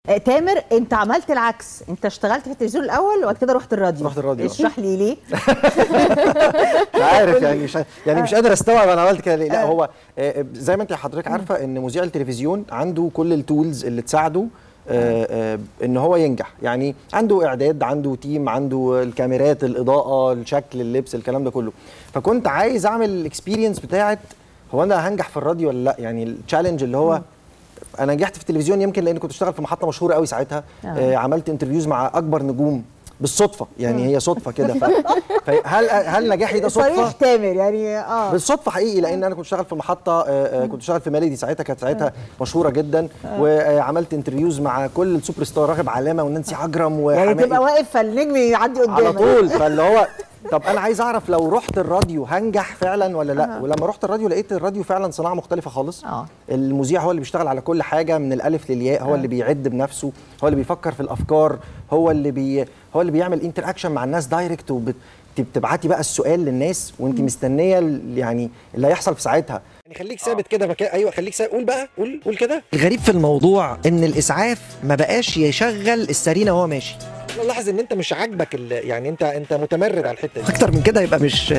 آه، تامر انت عملت العكس انت اشتغلت في التلفزيون الاول وبعد كده رحت الراديو رحت الراديو. اشرح لي ليه مش عارف يعني مش يعني مش قادر استوعب انا عملت كده ليه لا هو آه، زي ما انت حضرتك عارفه ان مذيع التلفزيون عنده كل التولز اللي تساعده آه، آه، ان هو ينجح يعني عنده اعداد عنده تيم عنده الكاميرات الاضاءه الشكل اللبس الكلام ده كله فكنت عايز اعمل الاكسبيرينس بتاعت هو انا هنجح في الراديو ولا لا يعني التشالنج اللي هو انا نجحت في التلفزيون يمكن لان كنت اشتغل في محطه مشهوره قوي ساعتها آه. آه. عملت انترفيوز مع اكبر نجوم بالصدفه يعني هي صدفه كده ف... فهل هل نجاحي ده صريح صدفه تامر يعني اه بالصدفه حقيقي لان انا كنت شغال في محطه آه، آه، كنت شغال في مالدي ساعتها كانت ساعتها مشهوره جدا وعملت انترفيوز مع كل السوبر ستار راغب علامه ونانسي عجرم يعني وحماقي تبقى واقف فالنجم يعدي قدامك على طول فاللي هو طب انا عايز اعرف لو رحت الراديو هنجح فعلا ولا لا ولما رحت الراديو لقيت الراديو فعلا صناعه مختلفه خالص آه. المذيع هو اللي بيشتغل على كل حاجه من الالف للياء هو اللي بيعد بنفسه هو اللي بيفكر في الافكار هو اللي بي هو اللي بيعمل انتر اكشن مع الناس دايركت وبتبعتي بقى السؤال للناس وانت مستنيه ال- يعني اللي هيحصل في ساعتها يعني خليك ثابت كده مكان ايوه خليك ثابت قول بقى قول قول كده الغريب في الموضوع ان الاسعاف ما بقاش يشغل السرينه وهو ماشي لاحظ ان انت مش عاجبك ال- يعني انت انت متمرد على الحته دي اكتر من كده يبقى مش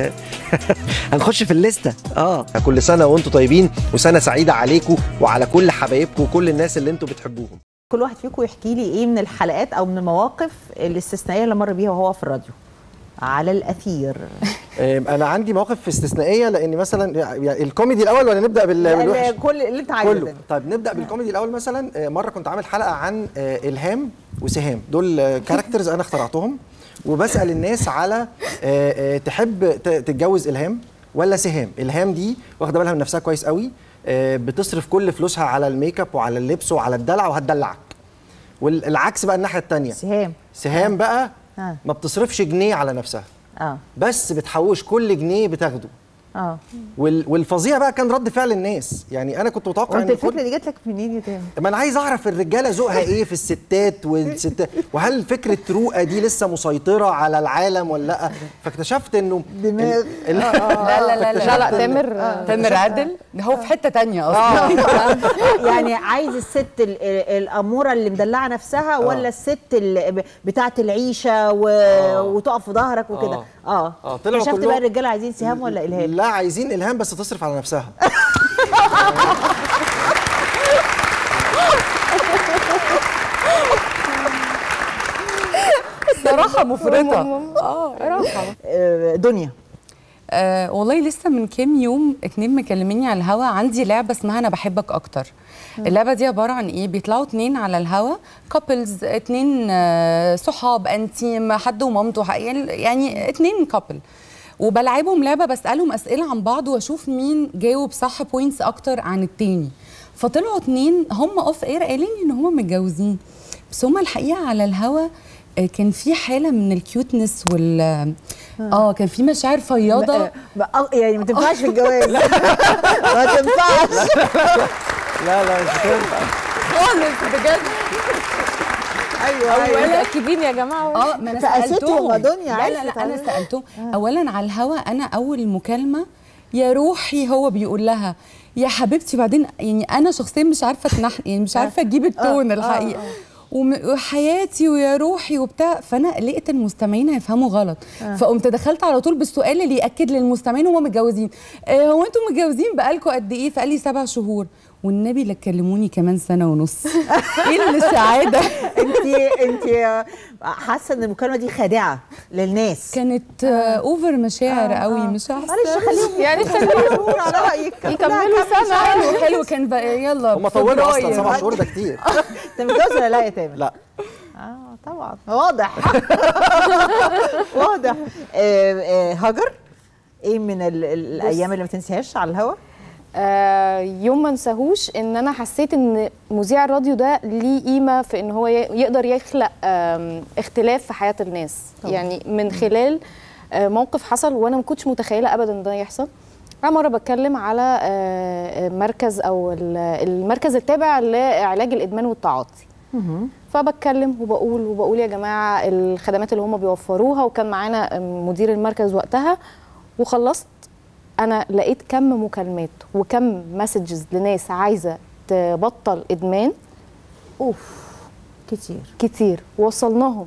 هنخش في الليسته اه كل سنه وانتم طيبين وسنه سعيده عليكم وعلى كل حبايبكم وكل الناس اللي انتم بتحبوهم كل واحد فيكم يحكي لي ايه من الحلقات او من المواقف الاستثنائيه اللي مر بيها وهو في الراديو على الاثير آم، انا عندي مواقف استثنائيه لان مثلا يعني الكوميدي الاول ولا نبدا بال- بالوحش كل اللي انت عايزه كله ده. طيب نبدا بالكوميدي الاول مثلا آه، مره كنت عامل حلقه عن آه، الهام وسهام دول كاركترز انا اخترعتهم وبسال الناس على آه، آه، تحب ت- تتجوز الهام ولا سهام الهام دي واخده بالها من نفسها كويس قوي آه، بتصرف كل فلوسها على الميك اب وعلى اللبس وعلى الدلع وهتدلعك والعكس بقى الناحيه الثانيه سهام سهام بقى آه. ما بتصرفش جنيه على نفسها اه بس بتحوش كل جنيه بتاخده اه وال- والفظيع بقى كان رد فعل الناس يعني انا كنت متوقع وانت ان كل- الفكره دي جات لك منين يا تامر؟ ما انا عايز اعرف الرجاله ذوقها ايه في الستات والستات وهل فكره رؤى دي لسه مسيطره على العالم ولا لا فاكتشفت انه دماغ. ال- ال- لا لا لا لا, فاكتشفت لا إن- تامر تامر عادل هو في حته تانية اصلا يعني عايز الست ال- ال- الاموره اللي مدلعه نفسها ولا الست اللي ب- بتاعه العيشه و... وتقف في ظهرك وكده آه. اه آه، طلعوا اكتشفت كلهم- بقى الرجاله عايزين سهام ولا الهام لا عايزين الهام بس تصرف على نفسها صراحه مفرطه اه راحه آه، دنيا آه والله لسه من كام يوم اتنين مكلميني على الهوا عندي لعبه اسمها انا بحبك اكتر اللعبه دي عباره عن ايه بيطلعوا اتنين على الهوا كابلز اتنين آه صحاب انتيم حد ومامته ح- يعني يعني اتنين كابل وبلعبهم لعبه بسالهم اسئله عن بعض واشوف مين جاوب صح بوينتس اكتر عن التاني فطلعوا اتنين هم اوف اير قايلين لي ان هم متجوزين بس هم الحقيقه على الهوا آه، كان في حاله من الكيوتنس وال اه كان في مشاعر فياضه آه، آه، يعني ما تنفعش في الجواز ما تنفعش لا لا مش هتنفع. خالص بجد ايوه اولا متاكدين يا جماعه اه ما انا فقستهم سالتهم يا دنيا، لا عايزة لا لا انا تعرفي. سالتهم اولا على الهوا انا اول مكالمه يا روحي هو بيقول لها يا حبيبتي بعدين يعني انا شخصيا مش عارفه اتنح يعني مش عارفه اجيب التون آه، الحقيقه وم- وحياتي ويا روحي وبتاع فانا لقيت المستمعين هيفهموا غلط فقمت دخلت على طول بالسؤال اللي ياكد للمستمعين هم متجوزين آه هو انتم متجوزين بقالكم قد ايه فقال لي سبع شهور والنبي لا تكلموني كمان سنه ونص ايه السعاده انت انت حاسه ان المكالمه دي خادعه للناس كانت آه اوفر مشاعر قوي مش احسن معلش خليهم يعني يكملوا على رايك يكملوا سنه حلو حلو كان بقى يلا هم طولوا اصلا فبراير. سبع شهور ده كتير انت متجوز ولا لا يا تامر؟ لا اه طبعا واضح واضح آه، آه، هاجر ايه من ال- ال- الايام اللي ما تنسيهاش على الهوا آه يوم ما انساهوش ان انا حسيت ان مذيع الراديو ده ليه قيمه في ان هو ي- يقدر يخلق آم، اختلاف في حياه الناس طبعاً. يعني من خلال آه، موقف حصل وانا ما كنتش متخيله ابدا ان ده يحصل انا مره بتكلم على آه، آه، مركز او ال- المركز التابع لعلاج الادمان والتعاطي فبتكلم وبقول وبقول يا جماعه الخدمات اللي هم بيوفروها وكان معانا مدير المركز وقتها وخلصت انا لقيت كم مكالمات وكم مسجز لناس عايزه تبطل ادمان اوف كتير كتير وصلناهم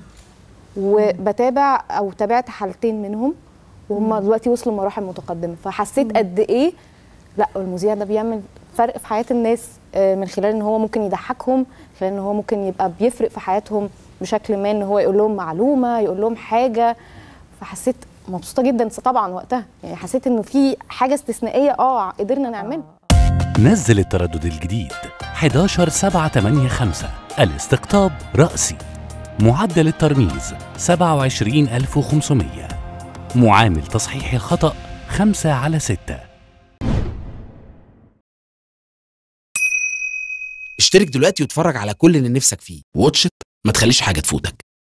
وبتابع او تابعت حالتين منهم وهم دلوقتي وصلوا لمراحل متقدمه فحسيت قد ايه لا المذيع ده بيعمل فرق في حياه الناس آه، من خلال ان هو ممكن يضحكهم خلال ان هو ممكن يبقى بيفرق في حياتهم بشكل ما ان هو يقول لهم معلومه يقول لهم حاجه فحسيت مبسوطه جدا طبعا وقتها يعني حسيت انه في حاجه استثنائيه اه قدرنا نعملها نزل التردد الجديد 11 7 8 5 الاستقطاب رأسي معدل الترميز 27500 معامل تصحيح الخطأ 5 على 6 اشترك دلوقتي واتفرج على كل اللي نفسك فيه واتش إت، ما تخليش حاجة تفوتك